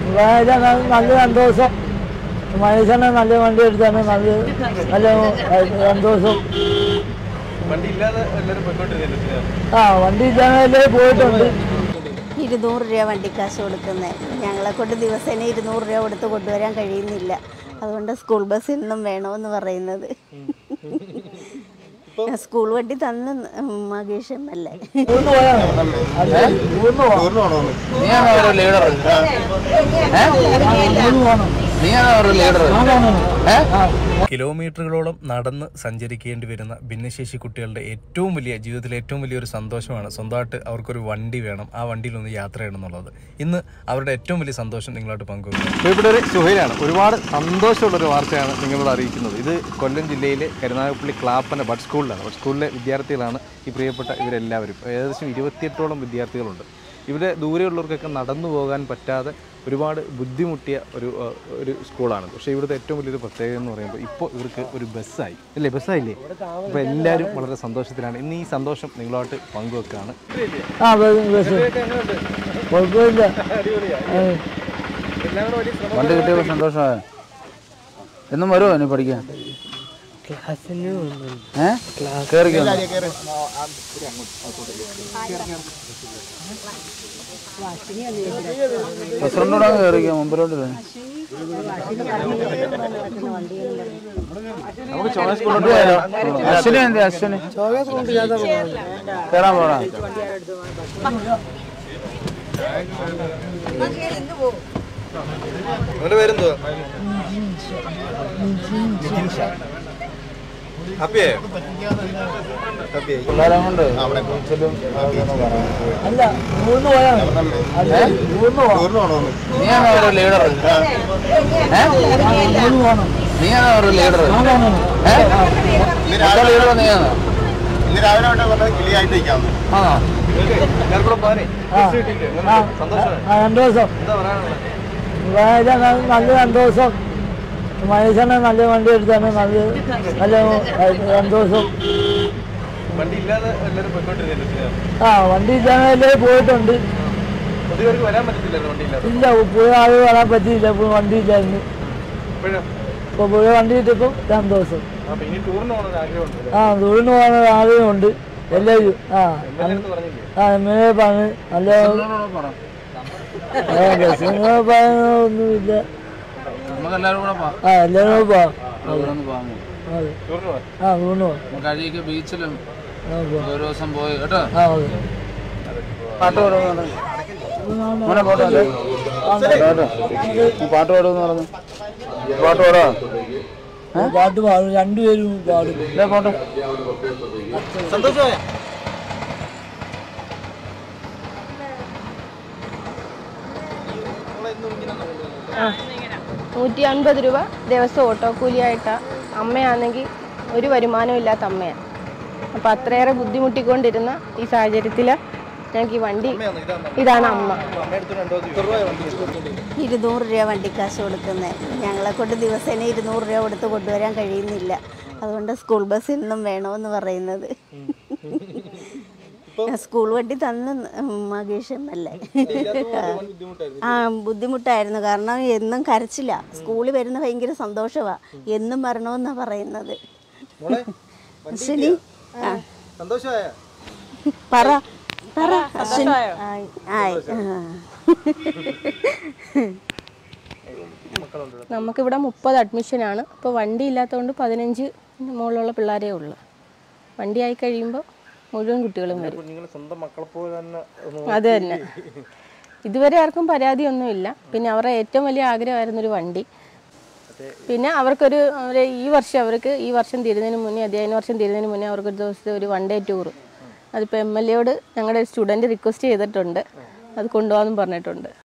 വേറെ നല്ല സന്തോഷം മനുഷ്യനെ നല്ല വണ്ടി എടുത്താണ് നല്ല നല്ല സന്തോഷം വണ്ടി ഇല്ലാതെ എല്ലാവരും പോയിക്കൊണ്ടിരുന്നില്ല ആ വണ്ടി ഇല്ലാതെ പോയിട്ടുണ്ട് ഇരുന്നൂറ് രൂപ വണ്ടിക്കാശ് കൊടുക്കുന്നത് ഞങ്ങളെ കൊണ്ട് ദിവസേന ഇരുന്നൂറ് രൂപ കൊടുത്ത് കൊണ്ടുവരാൻ കഴിയുന്നില്ല അതുകൊണ്ട് സ്കൂൾ ബസ് ഇന്നും വേണമെന്ന് പറയുന്നത് സ്കൂൾ വണ്ടി തന്ന് മകേഷ് എം എൽ എ ഊർന്ന് പോയാൽ ഊർന്ന് പോകാം നീയാണ് ഒരു ലീഡർ ഊർന്ന് പോകണം നീയാണ് ഒരു ലീഡർ കിലോമീറ്ററുകളോളം നടന്ന് സഞ്ചരിക്കേണ്ടി വരുന്ന ഭിന്നശേഷി കുട്ടികളുടെ ഏറ്റവും വലിയ ജീവിതത്തിലെ ഏറ്റവും വലിയൊരു സന്തോഷമാണ് സ്വന്തമായിട്ട് അവർക്കൊരു വണ്ടി വേണം ആ വണ്ടിയിൽ ഒന്ന് യാത്ര ചെയ്യണം എന്നുള്ളത് ഇന്ന് അവരുടെ ഏറ്റവും വലിയ സന്തോഷം നിങ്ങളായിട്ട് പങ്കുവയ്ക്കും പ്രിയപ്പെട്ടവരെ സുഹൈലാണ് ഒരുപാട് സന്തോഷമുള്ളൊരു വാർത്തയാണ് നിങ്ങളോട് അറിയിക്കുന്നത് ഇത് കൊല്ലം ജില്ലയിലെ കരുനാഗപ്പള്ളി ക്ലാപ്പന ബഡ് സ്കൂളിലാണ് ബഡ് സ്കൂളിലെ വിദ്യാർത്ഥികളാണ് ഈ പ്രിയപ്പെട്ട ഇവരെല്ലാവരും ഏകദേശം ഇരുപത്തിയെട്ടോളം വിദ്യാർത്ഥികളുണ്ട് ഇവിടെ ദൂരെയുള്ളവർക്കൊക്കെ നടന്നു പോകാൻ പറ്റാതെ ഒരുപാട് ബുദ്ധിമുട്ടിയ ഒരു ആ, ഒരു സ്കൂളാണ് പക്ഷേ ഇവിടുത്തെ ഏറ്റവും വലിയൊരു പ്രത്യേകത എന്ന് പറയുമ്പോൾ ഇപ്പോൾ ഇവർക്ക് ഒരു ബസ്സായി അല്ലേ ബസ്സായില്ലേ അപ്പോൾ എല്ലാവരും വളരെ സന്തോഷത്തിലാണ് ഇന്ന് ഈ സന്തോഷം നിങ്ങളുമായിട്ട് പങ്കുവെക്കുകയാണ് ആ ബസ് ബസ് കുഴപ്പമില്ല ആ. വണ്ടി കിട്ടിയപ്പോൾ സന്തോഷമായ എന്നും വരുമോ ഇനി പഠിക്കാൻ ഏ കയറിക്കോ പ്രസിഡന്റോടെ കയറിക്കോ മുമ്പിലോട്ട് ഇല്ലേ? നമുക്ക് ചോയ്സ് കൊണ്ടു പോയാലോ അശ്വിനി എന്ത് അശ്വിനി കയറാൻ പോടാ അവന്റെ പേരെന്തുവാ ഹാപ്പിയായോ ഹാപ്പിയായി പിള്ളേരെ കൊണ്ട് അല്ല ഊർന്ന് പോയാൽ ഊർന്ന് പോകാം നീയാണ് ഒരു ലീഡർ ഊർന്ന് പോകണം നീയാണ് ഒരു ലീഡർ ലീഡർ നീയാണ് ഇന്ന് രാവിലെ തൊട്ട് പറഞ്ഞത് കിളിയായിട്ട് നിൽക്കാവുന്നു ആണോ എല്ലാവർക്കും കൂടെ പോരെ ആ. കിട്ടിയില്ലേ ആ, സന്തോഷമായി ആ സന്തോഷം എന്താ പറയാനുള്ളത് വേറെ നല്ല സന്തോഷം മനുഷ്യനെ നല്ല വണ്ടി എടുത്താണ് നല്ല നല്ല സന്തോഷം വണ്ടി ഇല്ലാതെ എല്ലാവരും പോയിക്കൊണ്ടിരുന്നില്ല ആ വണ്ടി ഇല്ലാതെ പോയിട്ടുണ്ട് പൊതുവർക്ക് വരാൻ പറ്റത്തില്ലല്ലോ വണ്ടി ഇല്ലാതെ ഇല്ല പുതിയ ആൾ വരാൻ പറ്റിയില്ല ഇപ്പോൾ വണ്ടി ഇല്ലായിരുന്നു ഇപ്പോഴും ഇപ്പോൾ പുതിയ വണ്ടി കിട്ടിയപ്പോൾ സന്തോഷം അപ്പൊ ഇനി ടൂറിന് പോകണമെന്ന് ആഗ്രഹമുണ്ട് ആ ദൂരിന് പോകാൻ ആഗ്രഹമുണ്ട് എല്ലാവരും ആ എല്ലാവരും പറഞ്ഞില്ലേ ആ എം എൽ എ പറഞ്ഞ് നല്ല ആ, ബസ്സിന് പറയാനൊന്നുമില്ല നമുക്ക് എല്ലാവരും കൂടെ പോവാം ആ എല്ലാവരും പോവാം ഇവിടെ ഒന്ന് പോകാമോ അതെ ടൂറിന് പോകാൻ ആ ദൂരിന് പോവാം നമുക്ക് അഴീക്ക് ബീച്ചിലും ആ പോവാം ഒരു ദിവസം പോയി കേട്ടോ ആ അതെ പാട്ട് പാടുന്നു മോനെ പാട്ട് പാട്. കേട്ടോ നീ പാട്ട് പാടുമെന്ന് പറഞ്ഞു പാട്ട് പാടാ പാട്ട് പാടും രണ്ടുപേരും പാടും ഇല്ലേ പാട്ട് സന്തോഷമായ നൂറ്റി അൻപത് രൂപ ദിവസം ഓട്ടോ കൂലിയായിട്ടാണ് അമ്മയാണെങ്കിൽ ഒരു വരുമാനവും ഇല്ലാത്ത അമ്മയാണ് അപ്പോൾ അത്രയേറെ ബുദ്ധിമുട്ടിക്കൊണ്ടിരുന്ന ഈ സാഹചര്യത്തിൽ ഞങ്ങൾക്ക് ഈ വണ്ടി ഇതാണ് അമ്മ ഇരുന്നൂറ് രൂപ വണ്ടിക്കാശ് കൊടുക്കുന്നത് ഞങ്ങളെ കൊണ്ട് ദിവസേന ഇരുന്നൂറ് രൂപ കൊടുത്ത് കൊണ്ടുവരാൻ കഴിയുന്നില്ല അതുകൊണ്ട് സ്കൂൾ ബസ് ഇന്നും വേണമെന്ന് പറയുന്നത് സ്കൂൾ വണ്ടി തന്ന് മകേഷ് എം എൽ എ ആ ബുദ്ധിമുട്ടായിരുന്നു കാരണം എന്നും കരച്ചില്ല സ്കൂളിൽ വരുന്ന ഭയങ്കര സന്തോഷമാണ് എന്നും വരണമെന്നാണ് പറയുന്നത് അശ്വിനി ആ സന്തോഷമായ പറ പറ അശ്വിനി ആയി ആയി ആ. നമുക്കിവിടെ മുപ്പത് അഡ്മിഷനാണ് അപ്പോൾ വണ്ടി ഇല്ലാത്തതുകൊണ്ട് പതിനഞ്ച് മുകളിലുള്ള പിള്ളേരേ ഉള്ളൂ വണ്ടി ആയി കഴിയുമ്പോൾ മുഴുവൻ കുട്ടികളും വരും കുഞ്ഞുങ്ങൾ സ്വന്തം മക്കളെ പോലെ തന്നെ ഒന്ന് അത് തന്നെ ഇതുവരെ ആർക്കും പരാതിയൊന്നുമില്ല പിന്നെ അവരുടെ ഏറ്റവും വലിയ ആഗ്രഹമായിരുന്നു ഒരു വണ്ടി പിന്നെ അവർക്കൊരു അവരെ ഈ വർഷം അവർക്ക് ഈ വർഷം തീരുന്നതിന് മുന്നേ അധ്യയന വർഷം തീരുന്നതിന് മുന്നേ അവർക്ക് ഒരു ദിവസത്തെ ഒരു വൺ ഡേ ടൂർ അതിപ്പോൾ എം എൽ എയോട് ഞങ്ങളുടെ സ്റ്റുഡൻറ്റ് റിക്വസ്റ്റ് ചെയ്തിട്ടുണ്ട് അത് കൊണ്ടുപോകാമെന്നും പറഞ്ഞിട്ടുണ്ട്